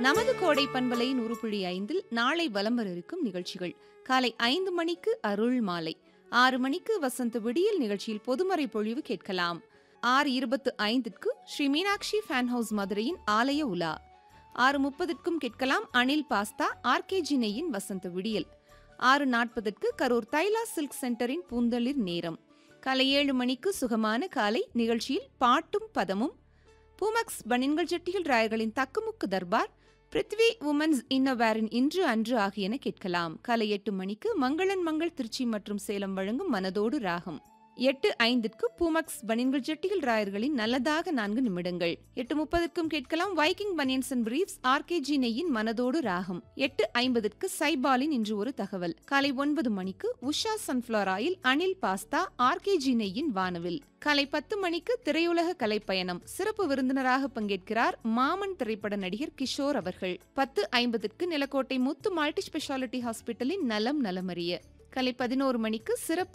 நமது கோடை பண்பலை நூறுபுள்ளி ஐந்தில் நாளை வலம் வர இருக்கும் நிகழ்ச்சிகள் காலை ஐந்து மணிக்கு அருள் மாலை ஆறு மணிக்கு வசந்த விடியல் நிகழ்ச்சியில் பொதுமறை பொழிவு கேட்கலாம் ஆறு இருபத்து ஐந்திற்கு ஸ்ரீ மீனாட்சி ஃபேன் ஹவுஸ் மதுரையின் ஆலய உலா ஆறு முப்பதுக்கும் கேட்கலாம் அனில் பாஸ்தா ஆர்கேஜி நெய்யின் வசந்த விடியல் ஆறு நாற்பதுக்கு கரூர் தைலா சில்க் சென்டரின் பூந்தளிர் நேரம் காலை ஏழு மணிக்கு சுகமான காலை நிகழ்ச்சியில் பாட்டும் பதமும் பூமக்ஸ் பனின்கள் ஜெட்டிகள் ராயர்களின் தக்குமுக்கு தர்பார் பிருத்வி உமன்ஸ் இன்னவேரின் இன்று அன்று ஆகியன கேட்கலாம் காலை எட்டு மணிக்கு மங்களன் மங்கள் திருச்சி மற்றும் சேலம் வழங்கும் மனதோடு ராகம் எட்டு ஐந்திற்கு பூமக்ஸ் பனின்கள் ஜெட்டிகள் ராயர்களின் நல்லதாக நான்கு நிமிடங்கள் எட்டு முப்பதுக்கும் கேட்கலாம் Viking banians and briefs RKG நெய்யின் மனதோடு ராகம் எட்டு ஐம்பதுக்கு சைபாலின் இன்று ஒரு தகவல் காலை ஒன்பது மணிக்கு Usha sunflower oil Anil pasta RKG நெய்யின் வானவில் காலை பத்து மணிக்கு திரையுலக கலைப்பயணம் சிறப்பு விருந்தினராக பங்கேற்கிறார் மாமன் திரைப்பட நடிகர் கிஷோர் அவர்கள் பத்து ஐம்பதுக்கு நிலக்கோட்டை முத்து மல்டி ஸ்பெஷாலிட்டி ஹாஸ்பிட்டலின் நலம் நலமறிய காலை பதினோரு மணிக்கு சிறப்பு